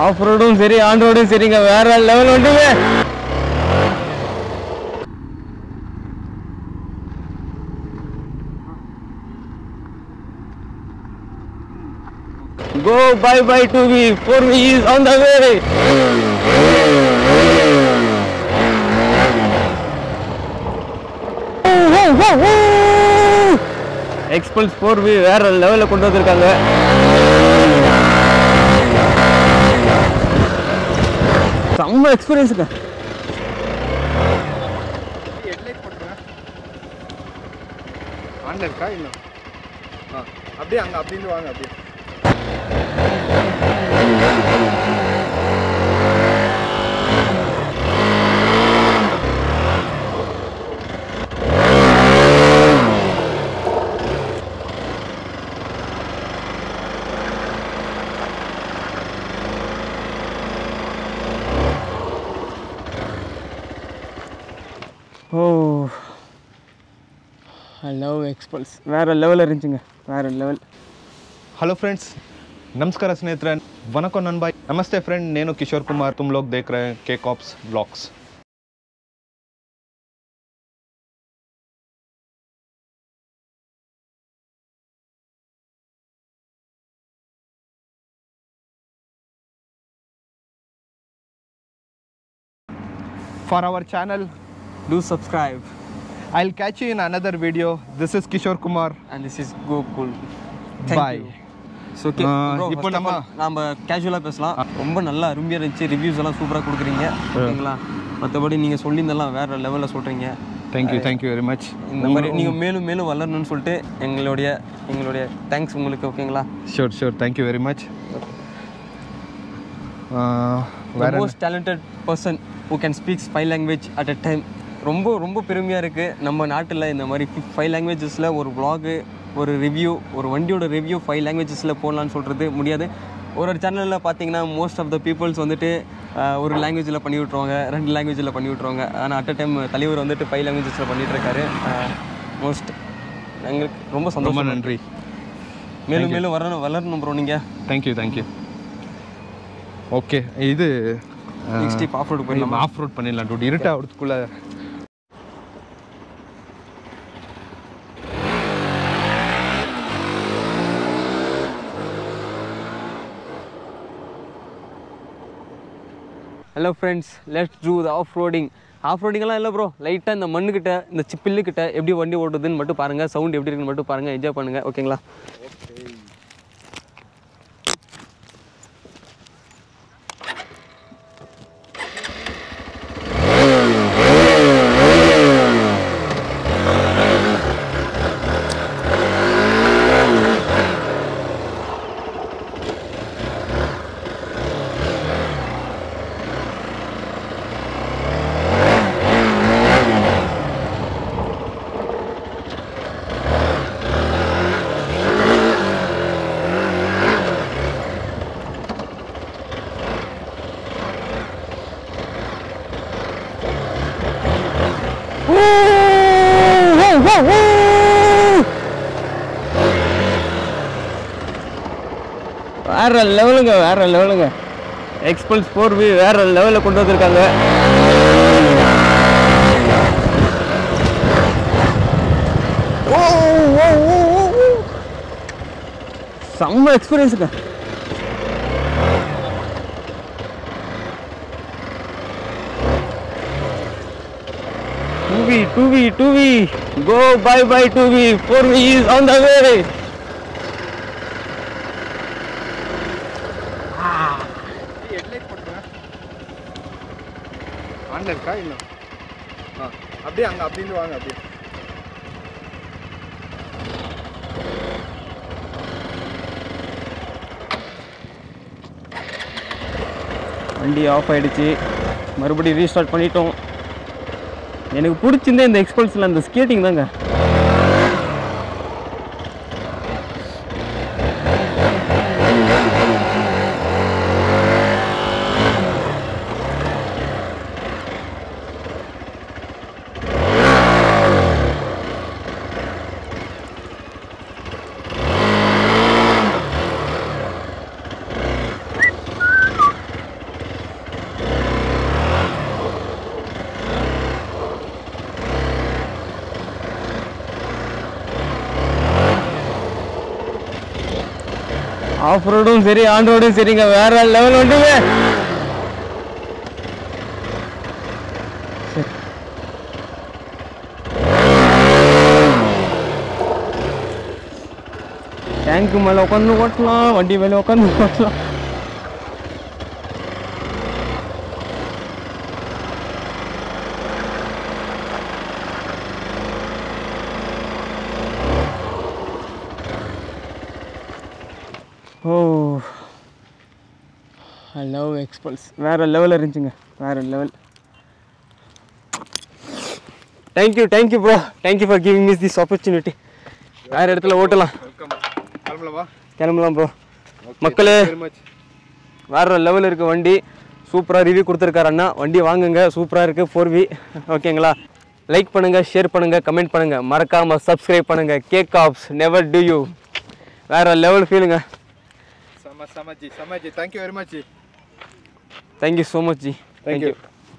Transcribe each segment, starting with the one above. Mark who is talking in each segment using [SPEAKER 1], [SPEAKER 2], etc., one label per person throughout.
[SPEAKER 1] Of ரோடும் சரி on ரோடும் சரிங்க வேற லெவல் வந்துங்க Go bye bye to me, for me is on the way. XPulse four V வேற லெவலில் கொண்டு வந்திருக்காங்க செம்ம எக்ஸ்பீரியன்ஸுங்க
[SPEAKER 2] ஹெட்லைட் போட்டுருங்க ஆன்ல இருக்கா இல்லை ஆ அப்படியே அங்கே அப்படின்னு வாங்க அப்படியே
[SPEAKER 1] ஓ ஐ லவ் எக்ஸ்பல்ஸ் வேற லெவலில் இருந்துச்சுங்க வேற லெவல்
[SPEAKER 2] హలో ఫ్రెండ్స్ నమస్ಕಾರ స్నేహితుರೆ వనకం నన్బాయ్ నమస్తే ఫ్రెండ్ నేను కిషోర్ కుమార్ तुम लोग देख रहे हैं के cops blogs For our channel,
[SPEAKER 1] to subscribe
[SPEAKER 2] I'll catch you in another video. This is Kishore Kumar.
[SPEAKER 1] And this is Gokul
[SPEAKER 2] Bye.
[SPEAKER 1] So okay
[SPEAKER 2] ஆ,
[SPEAKER 1] இப்போ
[SPEAKER 2] இப்போ
[SPEAKER 1] நம்ம
[SPEAKER 2] நம்ம-
[SPEAKER 1] நம்ம கேஷுவலாக பேசலாம் ரொம்ப நல்லா அருமையாக இருந்துச்சு ரிவ்யூஸ் எல்லாம் சூப்பராக கொடுக்குறீங்க ஓகேங்களா மற்றபடி நீங்கள் சொல்லியிருந்தெல்லாம் வேற லெவலில் சொல்கிறீங்க
[SPEAKER 2] Thank you, thank you very much.
[SPEAKER 1] இந்த மாதிரி நீங்கள் மேலும் மேலும் வளரணும்னு சொல்லிட்டு எங்களுடைய எங்களுடைய தேங்க்ஸ் உங்களுக்கு ஓகேங்களா
[SPEAKER 2] Sure, sure. Thank you very much. Uh,
[SPEAKER 1] the most talented person who can speaks five language at a time ரொம்ப ரொம்ப பெருமையாக இருக்குது நம்ம நாட்டில் இந்த மாதிரி ஃபைவ் லாங்குவேஜஸில் ஒரு vlog ஒரு ரிவ்யூ ஒரு வண்டியோட ரிவ்யூ ஃபைவ் லாங்குவேஜஸில் போடலான்னு சொல்கிறது முடியாது ஒரு ஒரு சேனலில் பார்த்தீங்கன்னா மோஸ்ட் ஆஃப் த பீப்புள்ஸ் வந்துட்டு ஆஹ், ஒரு லாங்குவேஜில் பண்ணி விட்ருவாங்க ரெண்டு லாங்குவேஜில் பண்ணி விட்ருவாங்க ஆனால் அட் அ டைம் தலைவர் வந்துட்டு ஃபைவ் லாங்குவேஜஸில் பண்ணிட்டு இருக்காரு மோஸ்ட் எங்களுக்கு ரொம்ப
[SPEAKER 2] ரொம்ப
[SPEAKER 1] சந்தோஷம்
[SPEAKER 2] நன்றி
[SPEAKER 1] மேலும் மேலும் வரணும் வளரணும் ப்ரோ நீங்கள்
[SPEAKER 2] தேங்க்யூ தேங்க்யூ ஓகே இது
[SPEAKER 1] நெக்ஸ்ட் இப்போ ஆஃப் ரோடு போயிடலாம்
[SPEAKER 2] ஆஃப் ரோட் பண்ணிடலாம் டூட் இருட்டா அவதுக்குள்ள
[SPEAKER 1] hello friends let's do the off roading off ரோடிங்கெல்லாம் இல்லை ப்ரோ லைட்டாக இந்த மண்ணுக்கிட்ட இந்த சி- பில்லுக்கிட்ட எப்படி வண்டி ஓட்டுதுன்னு மட்டும் பாருங்கள் சவுண்ட் எப்படி இருக்குன்னு மட்டும் பாருங்கள் என்ஜாய் பண்ணுங்கள் ஓகேங்களா வேற லெவலுங்க வேற லெவலுங்க எக்ஸ்பல்ஸ் ஃபோர் வி வேற லெவலில் கொண்டு வந்திருக்காங்க ஓ, ஓ, ஓ, ஓ, ஓ. செம்ம எக்ஸ்பீரியன்ஸுங்க two V two V two V go bye bye two V four V is on the way
[SPEAKER 2] headlight போட்டுருங்க ஆன்ல இருக்கா இல்லை ஆ அப்படியே அங்கே அப்படின்னு வாங்க அப்படியே
[SPEAKER 1] வண்டி ஆஃப் ஆயிடுச்சு மறுபடியும் ரீஸ்டார்ட் பண்ணிட்டோம் எனக்கு பிடிச்சிருந்தே இந்த எக்ஸ்பல்ஸில் அந்த ஸ்கேட்டிங் தாங்க ஆஃப் ரோடும் சரி ஆன் ரோடும் சரிங்க வேற லெவல் வந்துங்க டேங்க்கு மேலே உட்காந்து ஓட்டலாம் வண்டி மேலே உட்காந்து ஓட்டலாம் ஓ ஐ லவ் எக்ஸ்பல்ஸ் வேறு லெவலில் இருந்துச்சுங்க வேறு level thank you thank you bro thank you for giving miss this opportunity வேறு இடத்துல ஓட்டலாம்
[SPEAKER 2] வெல்கம் கிளம்பலவா
[SPEAKER 1] கிளம்பலாம் ப்ரோ மக்களே வேறு லெவலில் இருக்க வண்டி சூப்பராக ரிவ்யூ கொடுத்துருக்காரு அண்ணா வண்டி வாங்குங்க சூப்பராக இருக்குது ஃபோர் வி ஓகேங்களா லைக் பண்ணுங்கள் ஷேர் பண்ணுங்கள் கமெண்ட் பண்ணுங்கள் மறக்காமல் சப்ஸ்கிரைப் பண்ணுங்கள் கேக் ஆப்ஸ் நெவர் டு யூ வேறு லெவல் ஃபீலுங்க
[SPEAKER 2] சம சமஜி சமஜி thank you very much
[SPEAKER 1] thank you so much ji
[SPEAKER 2] Thank you.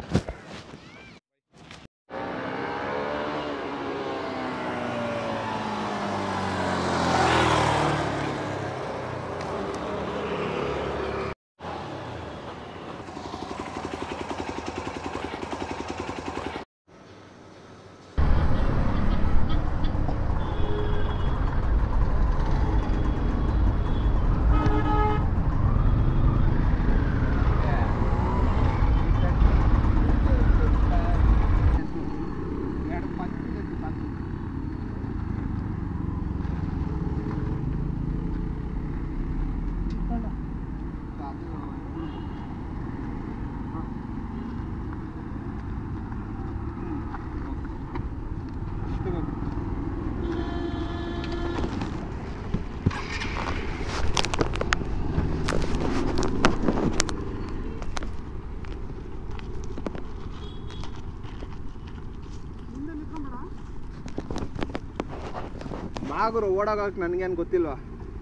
[SPEAKER 2] ಮಾಗುರು ಓಡೋಗಕ್ಕೆ ನನಗೇನು ಗೊತ್ತಿಲ್ವಾ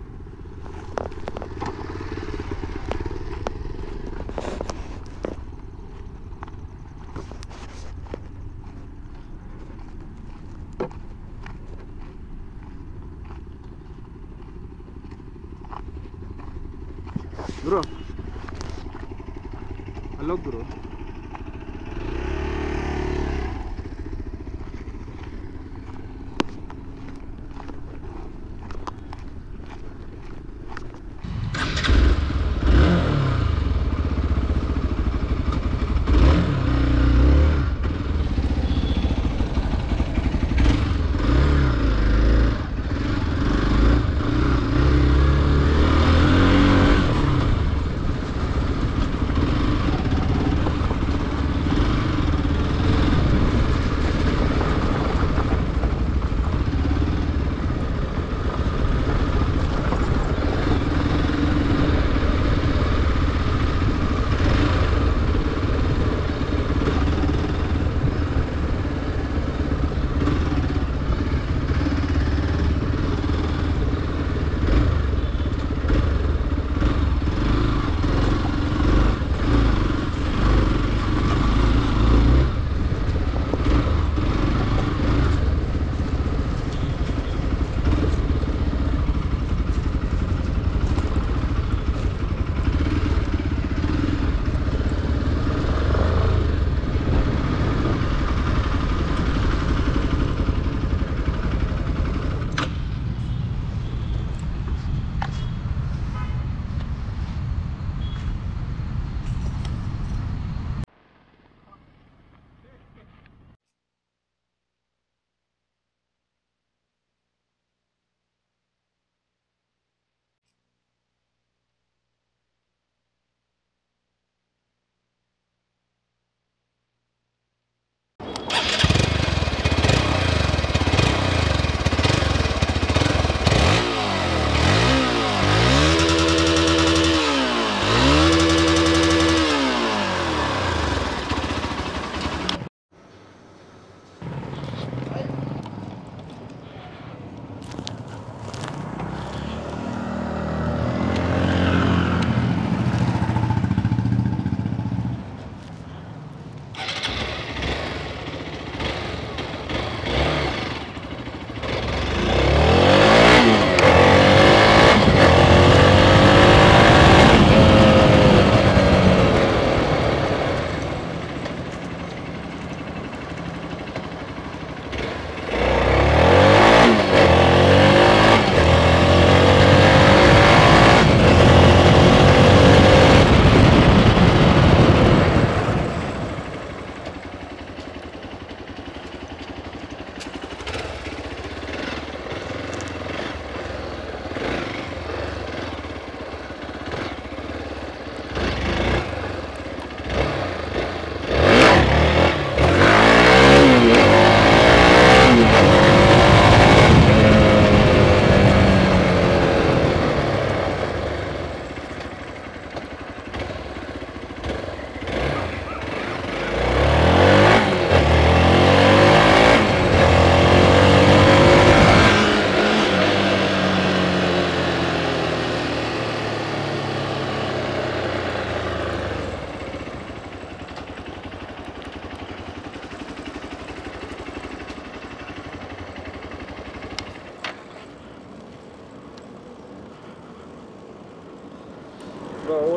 [SPEAKER 2] ಗುರು ಅಲ್ಲೋಗ್ ಗುರು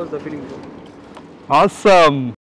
[SPEAKER 1] வாஸ் த ஃபீலிங்
[SPEAKER 2] awesome